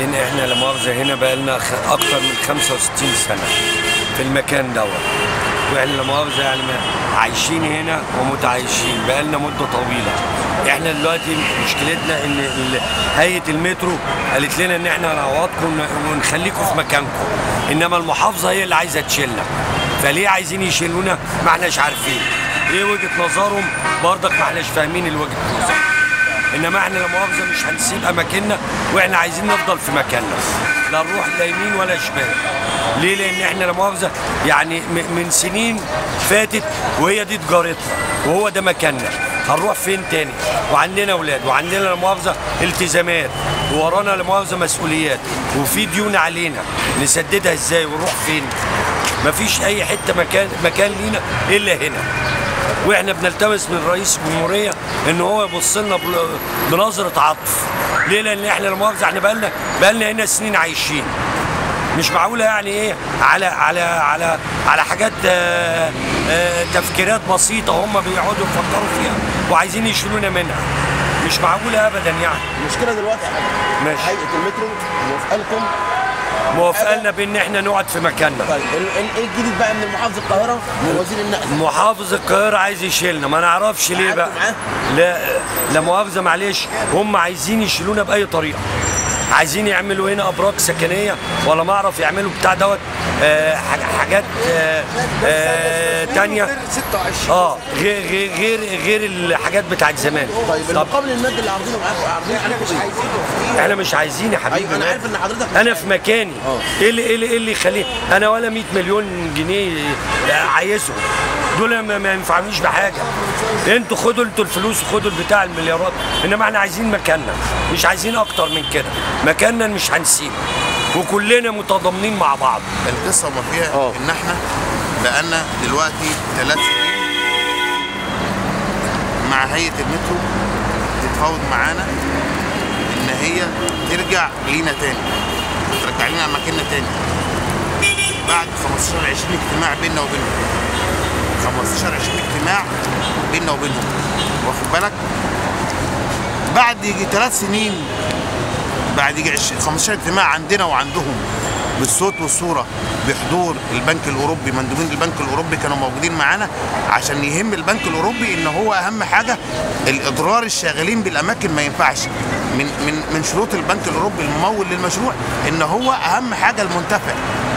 وبعدين احنا لا مؤاخذه هنا بقى لنا اكتر من 65 سنه في المكان دوت واحنا لا مؤاخذه يعني ما- عايشين هنا ومتعايشين بقى لنا مده طويله احنا دلوقتي مشكلتنا ان ال- هيئه المترو قالت لنا ان احنا نعوضكم ون- ونخليكم في مكانكم انما المحافظه هي اللي عايزه تشيلنا فليه عايزين يشيلونا ما احناش عارفين ايه وجهه نظرهم برضك ما احناش فاهمين الوجهه نظر انما احنا لا مؤاخذه مش هنسيب اماكننا واحنا عايزين نفضل في مكاننا لا نروح لا يمين ولا شمال ليه لان احنا لا مؤاخذه يعني م- من سنين فاتت وهي دي تجارتنا وهو ده مكاننا هنروح فين تاني وعندنا اولاد وعندنا لا مؤاخذه التزامات وورانا لا مؤاخذه مسؤوليات وفي ديون علينا نسددها ازاي ونروح فين مفيش اي حته مكان مكان لينا الا هنا واحنا بنلتمس من رئيس الجمهوريه ان هو يبص لنا بل- بنظره عطف ليه لان احنا لا مؤاخذه احنا بقالنا بقالنا هنا سنين عايشين مش معقوله يعني ايه على على على على حاجات آه، آه، تفكيرات بسيطه هم بيقعدوا يفكروا فيها وعايزين يشيلونا منها مش معقوله ابدا يعني المشكله دلوقتي يا حاج ماشي. هيئه المترو موافقه لكم موافقه لنا بان احنا نقعد في مكاننا طيب ال- ال- ايه الجديد بقى من محافظ القاهره من وزير النقل محافظ القاهرة عايز يشيلنا ما نعرفش ليه بقى قعدتوا معاه؟ لا لا مؤاخذة معلش هم عايزين يشيلونا بأي طريقة عايزين يعملوا هنا ابراج سكنيه ولا ما اعرف يعملوا بتاع دوت آه، حاج- حاجات آه، آه، تانية 26 اه غير غير غير غير الحاجات بتاعت زمان طيب طب المقابل المادي اللي عارضينه معاكم عارضين عليكم ايه؟ احنا مش عايزين يا حبيبي ايوه انا عارف ان حضرتك مش انا في مكاني ايه اللي ايه اللي ايه اللي يخليه انا ولا 100 مليون جنيه عايزهم دول ما, ما ينفعنيش بحاجه انتوا خدوا انتوا الفلوس وخدوا البتاع المليارات انما احنا عايزين مكاننا مش عايزين اكتر من كده مكاننا مش هنسيبه وكلنا متضامنين مع بعض القصه وما فيها اه. ان احنا بقالنا دلوقتي ثلاث سنين مع هيئه المترو تتفاوض معانا ان هي ترجع لينا تاني ترجع لنا اماكننا تاني بعد 15 20 اجتماع بيننا وبينهم 15 20 اجتماع بيننا وبينهم واخد بالك بعد يجي ثلاث سنين بعد يجي 20 15 اجتماع عندنا وعندهم بالصوت والصوره بحضور البنك الاوروبي مندوبين البنك الاوروبي كانوا موجودين معانا عشان يهم البنك الاوروبي ان هو اهم حاجه الاضرار الشاغلين بالاماكن ما ينفعش من من من شروط البنك الاوروبي الممول للمشروع ان هو اهم حاجه المنتفع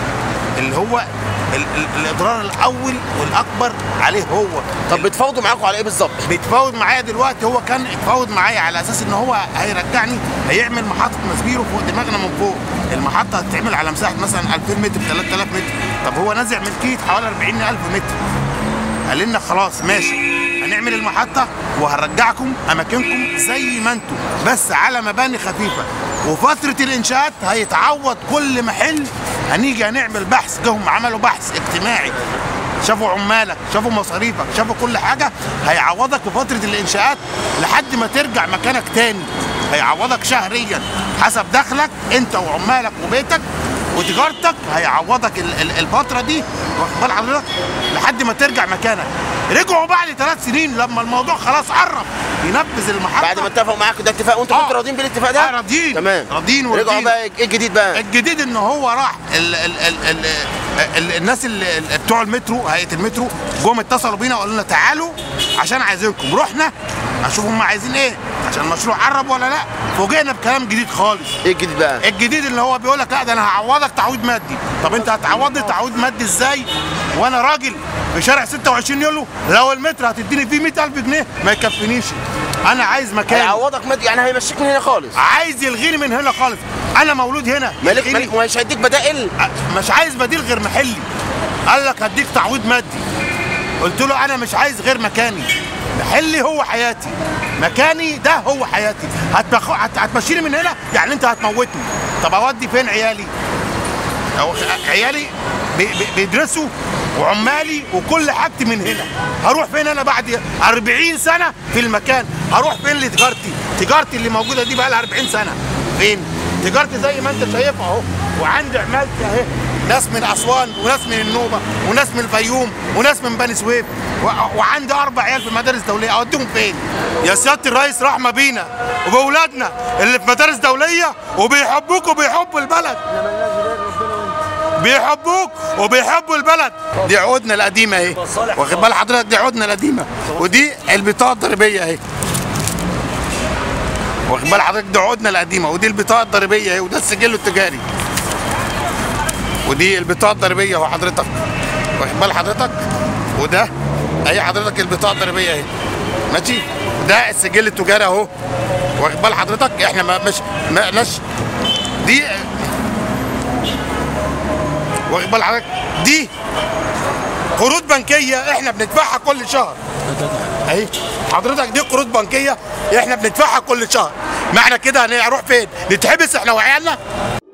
اللي هو ال- ال- الاضرار الاول والاكبر عليه هو طب بتفاوضوا معاكم على ايه بالظبط؟ بيتفاوض معايا دلوقتي هو كان اتفاوض معايا على اساس ان هو هيرجعني هيعمل محطه مسبيرو فوق دماغنا من فوق المحطه هتتعمل على مساحه مثلا 2000 متر 3000 متر طب هو نازع ملكيه حوالي 40000 متر قال لنا خلاص ماشي هنعمل المحطه وهنرجعكم اماكنكم زي ما انتم بس على مباني خفيفه وفتره الانشاءات هيتعوض كل محل هنيجي هنعمل بحث جهم عملوا بحث اجتماعي شافوا عمالك شافوا مصاريفك شافوا كل حاجه هيعوضك في فتره الانشاءات لحد ما ترجع مكانك تاني هيعوضك شهريا حسب دخلك انت وعمالك وبيتك وتجارتك هيعوضك ال- ال- الفتره دي واخد بال حضرتك لحد ما ترجع مكانك رجعوا بعد ثلاث سنين لما الموضوع خلاص قرب ينفذ المحطه بعد ما اتفقوا معاكم ده اتفاق وانتوا آه. كنتوا راضيين بالاتفاق آه، ده؟ راضيين. تمام راضيين رجعوا وراضيين. بقى ايه الجديد بقى؟ الجديد ان هو راح ال ال ال ال ال الناس اللي ال- بتوع المترو هيئه المترو جم اتصلوا بينا وقالوا لنا تعالوا عشان عايزينكم رحنا اشوف هم عايزين ايه عشان المشروع قرب ولا لا فوجئنا بكلام جديد خالص ايه الجديد بقى؟ الجديد اللي هو بيقول لك لا ده انا هعوضك تعويض مادي طب انت هتعوضني تعويض مادي ازاي وانا راجل في شارع 26 يوليو لو المتر هتديني فيه 100000 جنيه ما يكفينيش انا عايز مكان هيعوضك مادي يعني هيمشيك من هنا خالص عايز يلغيني من هنا خالص انا مولود هنا مالك يلغيني. مالك مش هيديك بدائل مش عايز بديل غير محلي قال لك هديك تعويض مادي قلت له انا مش عايز غير مكاني محلي هو حياتي مكاني ده هو حياتي هتبخ... هت... هتمشيني من هنا يعني انت هتموتني طب اودي فين عيالي أو عيالي بي... بي... بيدرسوا وعمالي وكل حاجتي من هنا هروح فين انا بعد 40 سنه في المكان هروح فين لتجارتي تجارتي اللي موجوده دي بقى لها 40 سنه فين تجارتي زي ما انت شايفها اهو وعندي عمالتي اهي ناس من اسوان وناس من النوبه وناس من الفيوم وناس من بني سويف و- وعندي اربع عيال في مدارس دوليه اوديهم فين يا سياده الرئيس رحمه بينا وباولادنا اللي في مدارس دوليه وبيحبوك وبيحبوا البلد بيحبوك وبيحبوا البلد دي عقودنا القديمه اهي واخد بال حضرتك دي عقودنا القديمه ودي البطاقه الضريبيه اهي واخد بال حضرتك دي عقودنا القديمه ودي البطاقه الضريبيه اهي وده السجل التجاري ودي البطاقه الضريبيه اهو حضرتك واخد بال حضرتك وده اهي حضرتك البطاقه الضريبيه اهي ماشي ده السجل التجاري اهو واخد بال حضرتك احنا ما مش ما نش دي واخد بال حضرتك دي قروض بنكيه احنا بندفعها كل شهر اهي حضرتك دي قروض بنكيه احنا بندفعها كل شهر معنى كده هنروح فين نتحبس احنا وعيالنا